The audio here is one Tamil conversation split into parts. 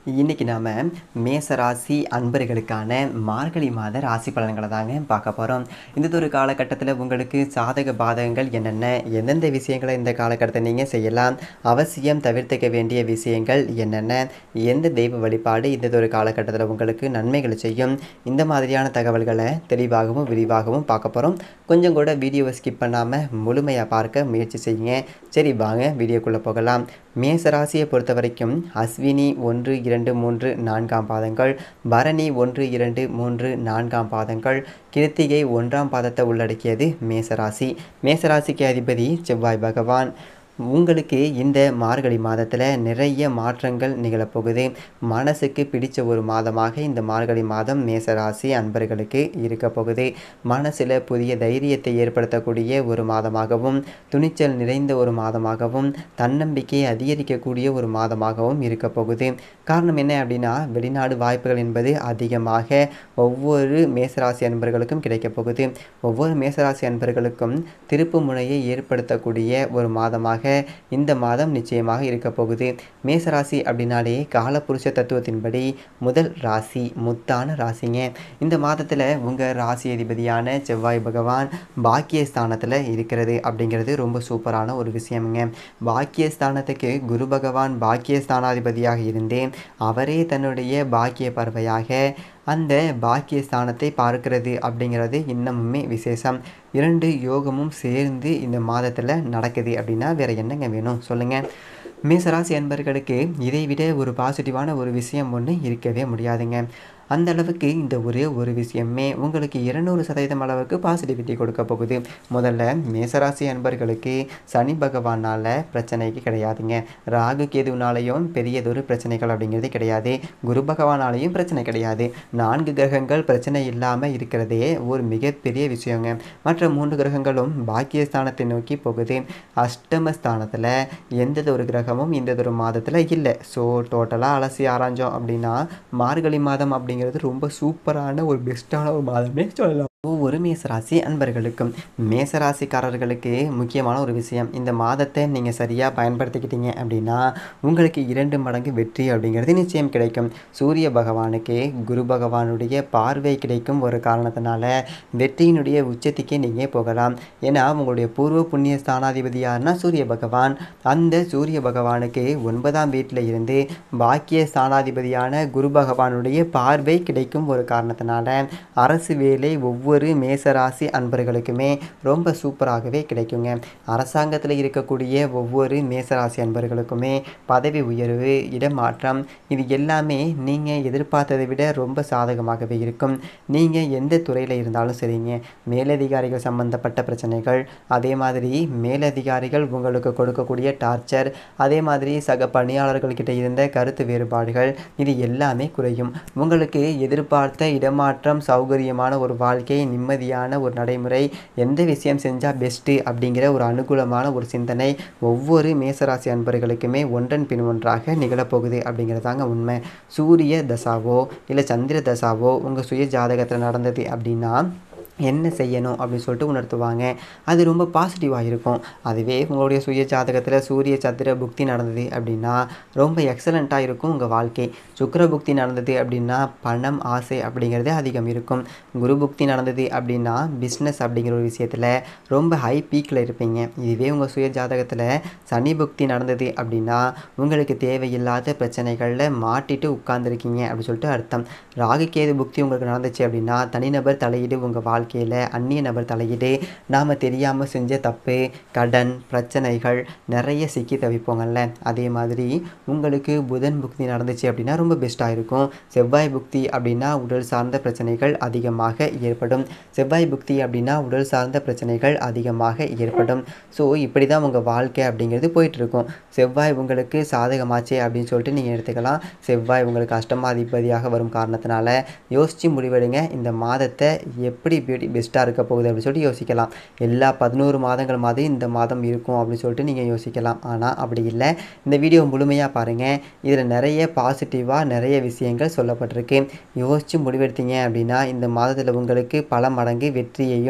இன்றைக்கி நாம் மேசராசி அன்பர்களுக்கான மார்கழி மாத ராசி பலன்களை தாங்க பார்க்க போகிறோம் இந்த ஒரு காலகட்டத்தில் உங்களுக்கு சாதக பாதகங்கள் என்னென்ன எந்தெந்த விஷயங்களை இந்த காலகட்டத்தை நீங்கள் செய்யலாம் அவசியம் தவிர்த்துக்க வேண்டிய விஷயங்கள் என்னென்ன எந்த தெய்வ வழிபாடு இந்த ஒரு காலகட்டத்தில் உங்களுக்கு நன்மைகளை செய்யும் இந்த மாதிரியான தகவல்களை தெளிவாகவும் விரிவாகவும் பார்க்க போகிறோம் கொஞ்சம் கூட வீடியோவை ஸ்கிப் பண்ணாமல் முழுமையாக பார்க்க முயற்சி செய்யுங்க சரி வாங்க வீடியோக்குள்ளே போகலாம் மேசராசியை பொறுத்த வரைக்கும் அஸ்வினி ஒன்று இரண்டு மூன்று நான்காம் பாதங்கள் பரணி ஒன்று இரண்டு மூன்று நான்காம் பாதங்கள் கிருத்திகை ஒன்றாம் பாதத்தை உள்ளடக்கியது மேசராசி மேசராசிக்கு அதிபதி செவ்வாய் பகவான் உங்களுக்கு இந்த மார்கழி மாதத்தில் நிறைய மாற்றங்கள் நிகழப்போகுது மனசுக்கு பிடிச்ச ஒரு மாதமாக இந்த மார்கழி மாதம் மேசராசி அன்பர்களுக்கு இருக்க போகுது மனசில் புதிய தைரியத்தை ஏற்படுத்தக்கூடிய ஒரு மாதமாகவும் துணிச்சல் நிறைந்த ஒரு மாதமாகவும் தன்னம்பிக்கையை அதிகரிக்கக்கூடிய ஒரு மாதமாகவும் இருக்க போகுது காரணம் என்ன அப்படின்னா வெளிநாடு வாய்ப்புகள் என்பது அதிகமாக ஒவ்வொரு மேசராசி அன்பர்களுக்கும் கிடைக்கப் போகுது ஒவ்வொரு மேசராசி அன்பர்களுக்கும் திருப்பு முனையை ஏற்படுத்தக்கூடிய ஒரு மாதமாக இந்த மாதம் நிச்சயமாக இருக்க போகுது மேசராசி அப்படின்னாலே காலப்புருஷ தத்துவத்தின்படி முதல் ராசி முத்தான ராசிங்க இந்த மாதத்தில் உங்கள் ராசி அதிபதியான செவ்வாய் பகவான் பாக்கியஸ்தானத்தில் இருக்கிறது அப்படிங்கிறது ரொம்ப சூப்பரான ஒரு விஷயமுங்க பாக்கியஸ்தானத்துக்கு குரு பகவான் பாக்கியஸ்தானாதிபதியாக இருந்தேன் அவரே தன்னுடைய பாக்கிய பறவையாக அந்த பாக்கியஸ்தானத்தை பார்க்கிறது அப்படிங்கிறது இன்னமுமே விசேஷம் இரண்டு யோகமும் சேர்ந்து இந்த மாதத்தில் நடக்குது அப்படின்னா வேறு என்னங்க வேணும் சொல்லுங்கள் மேசராசி அன்பர்களுக்கு இதை விட ஒரு பாசிட்டிவான ஒரு விஷயம் ஒன்று இருக்கவே முடியாதுங்க அந்த அளவுக்கு இந்த ஒரே ஒரு விஷயமே உங்களுக்கு இருநூறு சதவீதம் அளவுக்கு பாசிட்டிவிட்டி கொடுக்க போகுது முதல்ல மேசராசி அன்பர்களுக்கு சனி பகவானால் பிரச்சனைக்கு கிடையாதுங்க ராகு கேதுனாலையும் பெரியதொரு பிரச்சனைகள் அப்படிங்கிறது கிடையாது குரு பகவானாலையும் பிரச்சனை கிடையாது நான்கு கிரகங்கள் பிரச்சனை இல்லாமல் இருக்கிறதே ஒரு மிகப்பெரிய விஷயங்க மற்ற மூன்று கிரகங்களும் பாக்கியஸ்தானத்தை நோக்கி போகுது அஷ்டமஸ்தானத்தில் எந்த ஒரு கிரகமும் இந்த ஒரு மாதத்தில் இல்லை ஸோ டோட்டலாக அலசி ஆராய்ஞ்சோம் அப்படின்னா மார்கழி மாதம் அப்படிங்கிறது ரொம்ப சூப்பரான ஒரு பெஸ்ட்டான ஒரு மாதமே சொல்லலாம் ஒவ்வொரு மேசராசி அன்பர்களுக்கும் மேசராசிக்காரர்களுக்கு முக்கியமான ஒரு விஷயம் இந்த மாதத்தை நீங்கள் சரியாக பயன்படுத்திக்கிட்டீங்க அப்படின்னா உங்களுக்கு இரண்டு மடங்கு வெற்றி அப்படிங்கிறது நிச்சயம் கிடைக்கும் சூரிய பகவானுக்கு குரு பகவானுடைய பார்வை கிடைக்கும் ஒரு காரணத்தினால வெற்றியினுடைய உச்சத்துக்கே நீங்கள் போகலாம் ஏன்னா உங்களுடைய பூர்வ புண்ணிய ஸ்தானாதிபதி யாருன்னா சூரிய பகவான் அந்த சூரிய பகவானுக்கு ஒன்பதாம் வீட்டில் இருந்து பாக்கிய ஸ்தானாதிபதியான குரு பகவானுடைய பார்வை கிடைக்கும் ஒரு காரணத்தினால அரசு வேலை ஒவ்வொரு ஒவ்வொரு மேசராசி அன்பர்களுக்குமே ரொம்ப சூப்பராகவே கிடைக்குங்க அரசாங்கத்தில் இருக்கக்கூடிய ஒவ்வொரு மேசராசி அன்பர்களுக்குமே பதவி உயர்வு இடமாற்றம் இது எல்லாமே நீங்கள் எதிர்பார்த்ததை விட ரொம்ப சாதகமாகவே இருக்கும் நீங்கள் எந்த துறையில் இருந்தாலும் சரிங்க மேலதிகாரிகள் சம்பந்தப்பட்ட பிரச்சனைகள் அதே மாதிரி மேலதிகாரிகள் உங்களுக்கு கொடுக்கக்கூடிய டார்ச்சர் அதே மாதிரி சக பணியாளர்கள்கிட்ட இருந்த கருத்து வேறுபாடுகள் இது எல்லாமே குறையும் உங்களுக்கு எதிர்பார்த்த இடமாற்றம் சௌகரியமான ஒரு வாழ்க்கை நிம்மதியான ஒரு நடைமுறை எந்த விஷயம் செஞ்சால் பெஸ்ட்டு அப்படிங்கிற ஒரு அனுகூலமான ஒரு சிந்தனை ஒவ்வொரு மேசராசி அன்பர்களுக்குமே ஒன்றன் பின் ஒன்றாக நிகழப்போகுது அப்படிங்கிறதாங்க உண்மை சூரிய தசாவோ இல்லை சந்திர தசாவோ உங்கள் சுய ஜாதகத்தில் நடந்தது அப்படின்னா என்ன செய்யணும் அப்படின்னு சொல்லிட்டு உணர்த்துவாங்க அது ரொம்ப பாசிட்டிவாக இருக்கும் அதுவே உங்களுடைய சுய ஜாதகத்தில் சூரிய சந்திர புக்தி நடந்தது அப்படின்னா ரொம்ப எக்ஸலண்ட்டாக இருக்கும் உங்கள் வாழ்க்கை சுக்கர புக்தி நடந்தது அப்படின்னா பணம் ஆசை அப்படிங்கிறது அதிகம் இருக்கும் குரு புக்தி நடந்தது அப்படின்னா பிஸ்னஸ் அப்படிங்கிற ஒரு விஷயத்தில் ரொம்ப ஹை பீக்கில் இருப்பீங்க இதுவே உங்கள் சுய ஜாதகத்தில் சனி புக்தி நடந்தது அப்படின்னா உங்களுக்கு தேவையில்லாத பிரச்சனைகளில் மாட்டிட்டு உட்கார்ந்துருக்கீங்க அப்படின்னு சொல்லிட்டு அர்த்தம் ராகு கேது புக்தி உங்களுக்கு நடந்துச்சு அப்படின்னா தனிநபர் தலையீடு உங்கள் வாழ்க்கை வாழ்க்கையில் அந்நிய நபர் தலையீடு நாம் தெரியாமல் செஞ்ச தப்பு கடன் பிரச்சனைகள் நிறைய சிக்கி தவிப்போங்கள்ல அதே மாதிரி உங்களுக்கு புதன் புக்தி நடந்துச்சு அப்படின்னா ரொம்ப பெஸ்ட்டாக இருக்கும் செவ்வாய் புக்தி அப்படின்னா உடல் சார்ந்த பிரச்சனைகள் அதிகமாக ஏற்படும் செவ்வாய் புக்தி அப்படின்னா உடல் சார்ந்த பிரச்சனைகள் அதிகமாக ஏற்படும் ஸோ இப்படி தான் உங்கள் வாழ்க்கை அப்படிங்கிறது போயிட்டுருக்கும் செவ்வாய் உங்களுக்கு சாதகமாச்சே அப்படின்னு சொல்லிட்டு நீங்கள் எடுத்துக்கலாம் செவ்வாய் உங்களுக்கு அஷ்டமாதிபதியாக வரும் காரணத்தினால யோசித்து முடிவெடுங்க இந்த மாதத்தை எப்படி பியூட்டி பெஸ்ட்டாக இருக்க போகுது அப்படின்னு சொல்லிட்டு யோசிக்கலாம் எல்லா பதினோரு மாதங்கள் மாதிரி இந்த மாதம் இருக்கும் அப்படின்னு சொல்லிட்டு நீங்கள் யோசிக்கலாம் ஆனால் அப்படி இல்லை இந்த வீடியோ முழுமையாக பாருங்கள் இதில் நிறைய பாசிட்டிவாக நிறைய விஷயங்கள் சொல்லப்பட்டிருக்கு யோசித்து முடிவெடுத்தீங்க அப்படின்னா இந்த மாதத்தில் உங்களுக்கு பல மடங்கு வெற்றியையும்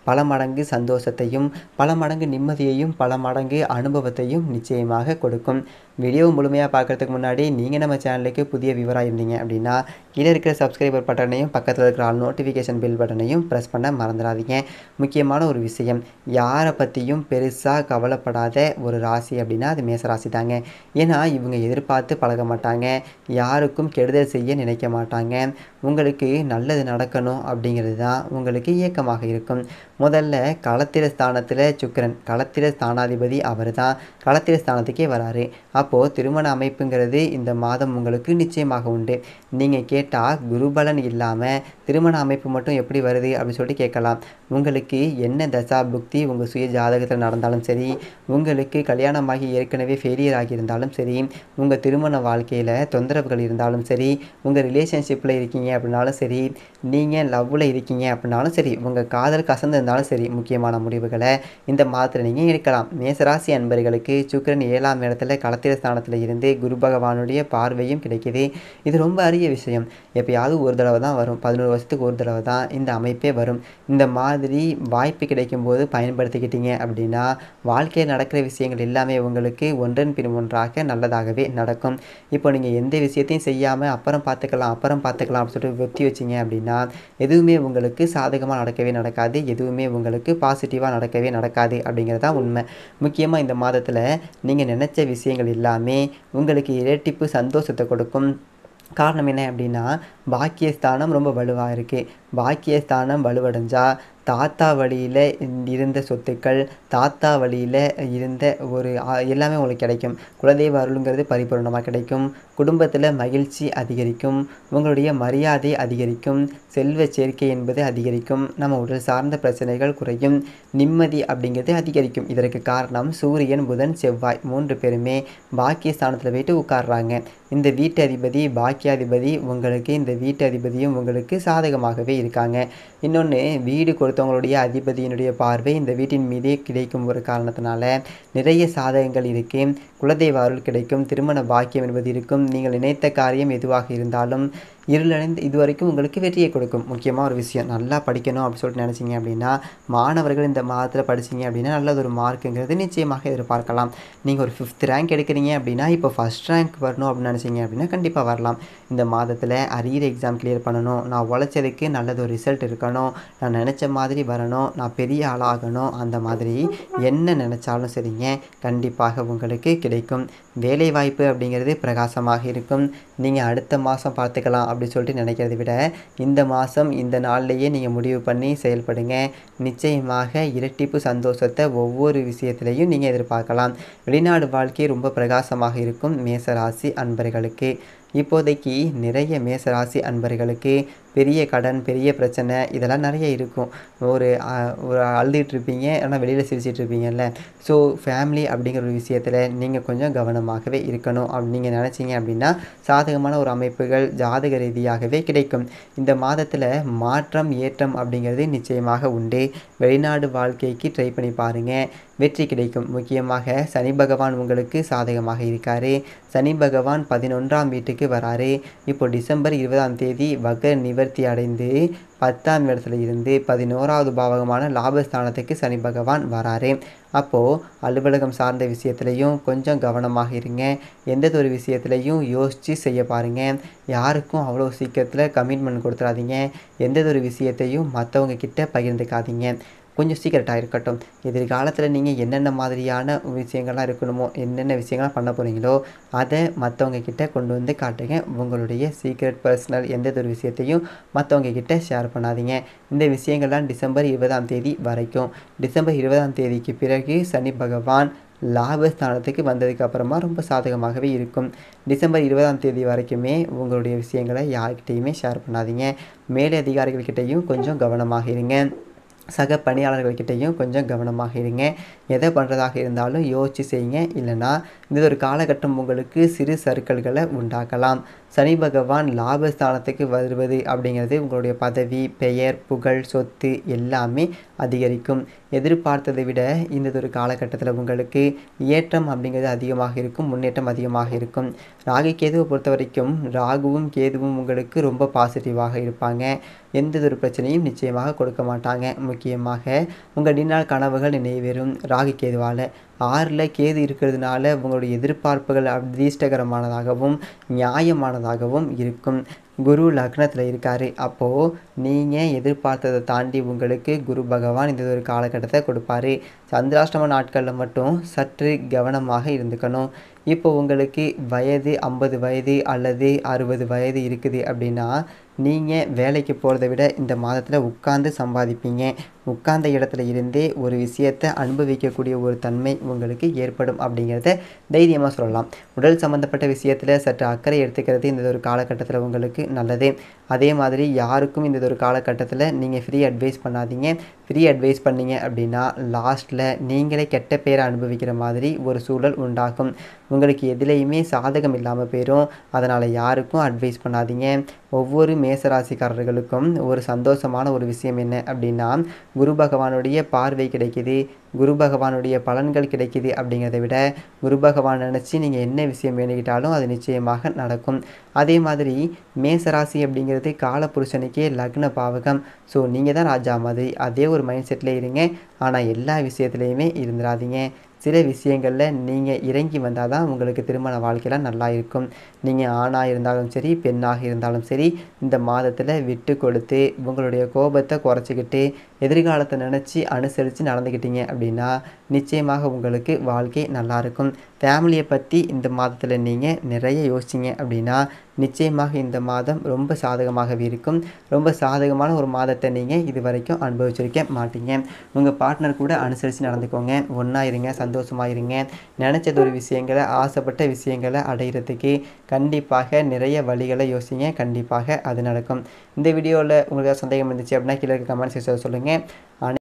பல மடங்கு சந்தோஷத்தையும் பல மடங்கு நிம்மதியையும் பல மடங்கு அனுபவத்தையும் நிச்சயமாக கொடுக்கும் வீடியோ முழுமையாக பார்க்குறதுக்கு முன்னாடி நீங்கள் நம்ம சேனலுக்கு புதிய விவராக இருந்தீங்க அப்படின்னா கீழே இருக்கிற சப்ஸ்கிரைபர் பட்டனையும் பக்கத்தில் இருக்கிற ஆல் நோட்டிஃபிகேஷன் பில் பட்டனையும் ப்ரெஸ் பண்ண மறந்துடாதீங்க முக்கியமான ஒரு விஷயம் யாரை பற்றியும் பெருசாக கவலைப்படாத ஒரு ராசி அப்படின்னா அது மேச ராசி தாங்க ஏன்னா இவங்க எதிர்பார்த்து பழக மாட்டாங்க யாருக்கும் கெடுதல் செய்ய நினைக்க மாட்டாங்க உங்களுக்கு நல்லது நடக்கணும் அப்படிங்கிறது தான் உங்களுக்கு இயக்கமாக இருக்கும் முதல்ல களத்திர ஸ்தானத்தில் சுக்கிரன் களத்திர ஸ்தானாதிபதி அவர் தான் களத்திர ஸ்தானத்துக்கே வராரு அப்போது திருமண அமைப்புங்கிறது இந்த மாதம் உங்களுக்கு நிச்சயமாக உண்டு நீங்கள் கேட்டால் குருபலன் இல்லாமல் திருமண அமைப்பு மட்டும் எப்படி வருது அப்படின்னு சொல்லிட்டு கேட்கலாம் உங்களுக்கு என்ன தசா புக்தி உங்கள் சுய ஜாதகத்தில் நடந்தாலும் சரி உங்களுக்கு கல்யாணமாகி ஏற்கனவே ஃபெயிலியர் ஆகியிருந்தாலும் சரி உங்கள் திருமண வாழ்க்கையில் தொந்தரவுகள் இருந்தாலும் சரி உங்கள் ரிலேஷன்ஷிப்பில் இருக்கீங்க அப்படின்னாலும் சரி நீங்கள் லவ்வில் இருக்கீங்க அப்படின்னாலும் சரி உங்கள் காதல் கசந்து இருந்தாலும் சரி முக்கியமான முடிவுகளை இந்த மாதத்தில் நீங்கள் எடுக்கலாம் மேசராசி அன்பர்களுக்கு சுக்கிரன் ஏழாம் இடத்துல களத்திர ஸ்தானத்தில் இருந்து குரு பகவானுடைய பார்வையும் கிடைக்குது இது ரொம்ப அரிய விஷயம் எப்பயாவது ஒரு தடவை தான் வரும் பதினோரு வருஷத்துக்கு ஒரு தடவை தான் இந்த அமைப்பே வரும் இந்த மாதிரி வாய்ப்பு கிடைக்கும் போது பயன்படுத்திக்கிட்டீங்க அப்படின்னா வாழ்க்கையில் நடக்கிற விஷயங்கள் எல்லாமே உங்களுக்கு ஒன்றன் பின் ஒன்றாக நல்லதாகவே நடக்கும் இப்போ நீங்கள் எந்த விஷயத்தையும் செய்யாமல் அப்புறம் பார்த்துக்கலாம் அப்புறம் பார்த்துக்கலாம் அப்படின்னு சொல்லிட்டு ஒத்தி வச்சிங்க அப்படின்னா எதுவுமே உங்களுக்கு சாதகமாக நடக்கவே நடக்காது எதுவுமே உங்களுக்கு பாசிட்டிவாக நடக்கவே நடக்காது அப்படிங்கிறது தான் உண்மை முக்கியமாக இந்த மாதத்தில் நீங்கள் நினச்ச விஷயங்கள் எல்லாமே உங்களுக்கு இரட்டிப்பு சந்தோஷத்தை கொடுக்கும் காரணம் என்ன அப்படின்னா பாக்கியஸ்தானம் ரொம்ப வலுவாக இருக்குது பாக்கியஸ்தானம் வலுவடைஞ்சா தாத்தா வழியில் இருந்த சொத்துக்கள் தாத்தா வழியில் இருந்த ஒரு ஆ- எல்லாமே உங்களுக்கு கிடைக்கும் குலதெய்வ அருளுங்கிறது பரிபூர்ணமாக கிடைக்கும் குடும்பத்தில் மகிழ்ச்சி அதிகரிக்கும் உங்களுடைய மரியாதை அதிகரிக்கும் செல்வ சேர்க்கை என்பது அதிகரிக்கும் நம்ம உடல் சார்ந்த பிரச்சனைகள் குறையும் நிம்மதி அப்படிங்கிறது அதிகரிக்கும் இதற்கு காரணம் சூரியன் புதன் செவ்வாய் மூன்று பேருமே பாக்கியஸ்தானத்தில் போயிட்டு உட்கார்றாங்க இந்த வீட்டு அதிபதி பாக்கியாதிபதி உங்களுக்கு இந்த வீட்டு அதிபதியும் உங்களுக்கு சாதகமாகவே இருக்காங்க இன்னொன்று வீடு கொடுத்தவங்களுடைய அதிபதியினுடைய பார்வை இந்த வீட்டின் மீதே கிடைக்கும் ஒரு காரணத்தினால நிறைய சாதகங்கள் இருக்கு குலதெய்வ அருள் கிடைக்கும் திருமண பாக்கியம் என்பது இருக்கும் நீங்கள் நினைத்த காரியம் எதுவாக இருந்தாலும் இருளடைந்து இதுவரைக்கும் உங்களுக்கு வெற்றியை கொடுக்கும் முக்கியமாக ஒரு விஷயம் நல்லா படிக்கணும் அப்படின்னு சொல்லிட்டு நினச்சிங்க அப்படின்னா மாணவர்கள் இந்த மாதத்தில் படிச்சீங்க அப்படின்னா நல்லது ஒரு மார்க்குங்கிறது நிச்சயமாக எதிர்பார்க்கலாம் நீங்கள் ஒரு ஃபிஃப்த் ரேங்க் எடுக்கிறீங்க அப்படின்னா இப்போ ஃபஸ்ட் ரேங்க் வரணும் அப்படின்னு நினச்சிங்க அப்படின்னா கண்டிப்பாக வரலாம் இந்த மாதத்தில் அரியர் எக்ஸாம் கிளியர் பண்ணணும் நான் உழைச்சதுக்கு நல்லது ஒரு ரிசல்ட் இருக்கணும் நான் நினச்ச மாதிரி வரணும் நான் பெரிய ஆளாகணும் அந்த மாதிரி என்ன நினச்சாலும் சரிங்க கண்டிப்பாக உங்களுக்கு கிடைக்கும் வேலை வாய்ப்பு அப்படிங்கிறது பிரகாசமாக இருக்கும் நீங்கள் அடுத்த மாதம் பார்த்துக்கலாம் அப்படின்னு சொல்லிட்டு நினைக்கிறத விட இந்த மாதம் இந்த நாள்லேயே நீங்கள் முடிவு பண்ணி செயல்படுங்க நிச்சயமாக இரட்டிப்பு சந்தோஷத்தை ஒவ்வொரு விஷயத்திலையும் நீங்கள் எதிர்பார்க்கலாம் வெளிநாடு வாழ்க்கை ரொம்ப பிரகாசமாக இருக்கும் மேசராசி அன்பர்களுக்கு இப்போதைக்கு நிறைய மேசராசி அன்பர்களுக்கு பெரிய கடன் பெரிய பிரச்சனை இதெல்லாம் நிறைய இருக்கும் ஒரு அஹ், ஒரு அழுதுகிட்டு இருப்பீங்க ஆனால் வெளியில் சிரிச்சிட்டு இருப்பீங்கல்ல ஸோ ஃபேமிலி அப்படிங்கிற ஒரு விஷயத்தில் நீங்கள் கொஞ்சம் கவனமாகவே இருக்கணும் அப்படி நீங்கள் நினச்சிங்க அப்படின்னா சாதகமான ஒரு அமைப்புகள் ஜாதக ரீதியாகவே கிடைக்கும் இந்த மாதத்தில் மாற்றம் ஏற்றம் அப்படிங்கிறது நிச்சயமாக உண்டு வெளிநாடு வாழ்க்கைக்கு ட்ரை பண்ணி பாருங்கள் வெற்றி கிடைக்கும் முக்கியமாக சனி பகவான் உங்களுக்கு சாதகமாக இருக்காரு சனி பகவான் பதினொன்றாம் வீட்டுக்கு வராரு இப்போ டிசம்பர் இருபதாம் தேதி வக்ர நிவர்த்தி அடைந்து பத்தாம் இடத்துல இருந்து பதினோராவது பாவகமான லாபஸ்தானத்துக்கு சனி பகவான் வராரு அப்போது அலுவலகம் சார்ந்த விஷயத்துலையும் கொஞ்சம் கவனமாக இருங்க எந்த ஒரு விஷயத்துலையும் யோசித்து செய்ய பாருங்கள் யாருக்கும் அவ்வளோ சீக்கிரத்தில் கமிட்மெண்ட் கொடுத்துறாதீங்க எந்த ஒரு விஷயத்தையும் மற்றவங்க கிட்ட பகிர்ந்துக்காதீங்க கொஞ்சம் சீக்கிரட்டாக இருக்கட்டும் எதிர்காலத்தில் நீங்கள் என்னென்ன மாதிரியான விஷயங்கள்லாம் இருக்கணுமோ என்னென்ன விஷயங்கள்லாம் பண்ண போகிறீங்களோ அதை மற்றவங்க கிட்ட கொண்டு வந்து காட்டுங்க உங்களுடைய சீக்ரெட் பர்சனல் எந்த ஒரு விஷயத்தையும் மற்றவங்க கிட்ட ஷேர் பண்ணாதீங்க இந்த விஷயங்கள்லாம் டிசம்பர் இருபதாம் தேதி வரைக்கும் டிசம்பர் இருபதாம் தேதிக்கு பிறகு சனி பகவான் லாபஸ்தானத்துக்கு வந்ததுக்கு அப்புறமா ரொம்ப சாதகமாகவே இருக்கும் டிசம்பர் இருபதாம் தேதி வரைக்குமே உங்களுடைய விஷயங்களை யார்கிட்டேயுமே ஷேர் பண்ணாதீங்க மேலே அதிகாரிகள்கிட்டையும் கொஞ்சம் கவனமாக இருங்க சக பணியாளர்கள்கிட்டையும் கொஞ்சம் கவனமாக இருங்க எதை பண்ணுறதாக இருந்தாலும் யோசித்து செய்யுங்க இல்லைன்னா இந்த ஒரு காலகட்டம் உங்களுக்கு சிறு சறுக்கல்களை உண்டாக்கலாம் சனி பகவான் லாபஸ்தானத்துக்கு வருவது அப்படிங்கிறது உங்களுடைய பதவி பெயர் புகழ் சொத்து எல்லாமே அதிகரிக்கும் எதிர்பார்த்ததை விட இந்த ஒரு காலகட்டத்தில் உங்களுக்கு ஏற்றம் அப்படிங்கிறது அதிகமாக இருக்கும் முன்னேற்றம் அதிகமாக இருக்கும் ராகு கேதுவை பொறுத்த வரைக்கும் ராகுவும் கேதுவும் உங்களுக்கு ரொம்ப பாசிட்டிவாக இருப்பாங்க எந்த ஒரு பிரச்சனையும் நிச்சயமாக கொடுக்க மாட்டாங்க முக்கியமாக உங்கள் நீண்ட கனவுகள் நினைவேறும் ராகு கேதுவால் ஆறில் கேது இருக்கிறதுனால உங்களுடைய எதிர்பார்ப்புகள் அதிர்ஷ்டகரமானதாகவும் நியாயமானதாகவும் இருக்கும் குரு லக்னத்தில் இருக்கார் அப்போது நீங்கள் எதிர்பார்த்ததை தாண்டி உங்களுக்கு குரு பகவான் இந்த ஒரு காலகட்டத்தை கொடுப்பாரு சந்திராஷ்டம நாட்களில் மட்டும் சற்று கவனமாக இருந்துக்கணும் இப்போ உங்களுக்கு வயது ஐம்பது வயது அல்லது அறுபது வயது இருக்குது அப்படின்னா நீங்கள் வேலைக்கு போகிறத விட இந்த மாதத்தில் உட்கார்ந்து சம்பாதிப்பீங்க உட்கார்ந்த இடத்துல இருந்தே ஒரு விஷயத்தை அனுபவிக்கக்கூடிய ஒரு தன்மை உங்களுக்கு ஏற்படும் அப்படிங்கிறத தைரியமாக சொல்லலாம் உடல் சம்மந்தப்பட்ட விஷயத்தில் சற்று அக்கறை எடுத்துக்கிறது இந்த ஒரு காலகட்டத்தில் உங்களுக்கு நல்லது அதே மாதிரி யாருக்கும் இந்த ஒரு காலகட்டத்தில் நீங்கள் ஃப்ரீ அட்வைஸ் பண்ணாதீங்க ஃப்ரீ அட்வைஸ் பண்ணீங்க அப்படின்னா லாஸ்ட்டில் நீங்களே கெட்ட பேரை அனுபவிக்கிற மாதிரி ஒரு சூழல் உண்டாகும் உங்களுக்கு எதுலேயுமே சாதகம் இல்லாமல் போயிடும் அதனால் யாருக்கும் அட்வைஸ் பண்ணாதீங்க ஒவ்வொரு மேசராசிக்காரர்களுக்கும் ஒரு சந்தோஷமான ஒரு விஷயம் என்ன அப்படின்னா குரு பகவானுடைய பார்வை கிடைக்குது குரு பகவானுடைய பலன்கள் கிடைக்குது அப்படிங்கிறத விட குரு பகவான் நினச்சி நீங்கள் என்ன விஷயம் வேணுகிட்டாலும் அது நிச்சயமாக நடக்கும் அதே மாதிரி மேசராசி அப்படிங்கிறது காலபுருஷனுக்கே லக்ன பாவகம் ஸோ நீங்கள் தான் ராஜா மாதிரி அதே ஒரு மைண்ட் செட்டில் இருங்க ஆனால் எல்லா விஷயத்துலையுமே இருந்துடாதீங்க சில விஷயங்களில் நீங்கள் இறங்கி வந்தால் தான் உங்களுக்கு திருமண வாழ்க்கையெல்லாம் நல்லா இருக்கும் நீங்கள் ஆணாக இருந்தாலும் சரி பெண்ணாக இருந்தாலும் சரி இந்த மாதத்தில் விட்டு கொடுத்து உங்களுடைய கோபத்தை குறைச்சிக்கிட்டு எதிர்காலத்தை நினச்சி அனுசரித்து நடந்துக்கிட்டீங்க அப்படின்னா நிச்சயமாக உங்களுக்கு வாழ்க்கை நல்லாயிருக்கும் ஃபேமிலியை பற்றி இந்த மாதத்தில் நீங்கள் நிறைய யோசிச்சிங்க அப்படின்னா நிச்சயமாக இந்த மாதம் ரொம்ப சாதகமாகவே இருக்கும் ரொம்ப சாதகமான ஒரு மாதத்தை நீங்கள் இது வரைக்கும் அனுபவிச்சிருக்க மாட்டீங்க உங்கள் பார்ட்னர் கூட அனுசரித்து நடந்துக்கோங்க ஒன்றா இருங்க சந்தோஷமாக இருங்க நினச்சது ஒரு விஷயங்களை ஆசைப்பட்ட விஷயங்களை அடையிறதுக்கு கண்டிப்பாக நிறைய வழிகளை யோசிங்க கண்டிப்பாக அது நடக்கும் இந்த வீடியோவில் உங்களுக்கு சந்தேகம் இருந்துச்சு அப்படின்னா கீழே இருக்க கமெண்ட் செக்ஷனில் சொல்லுங்கள்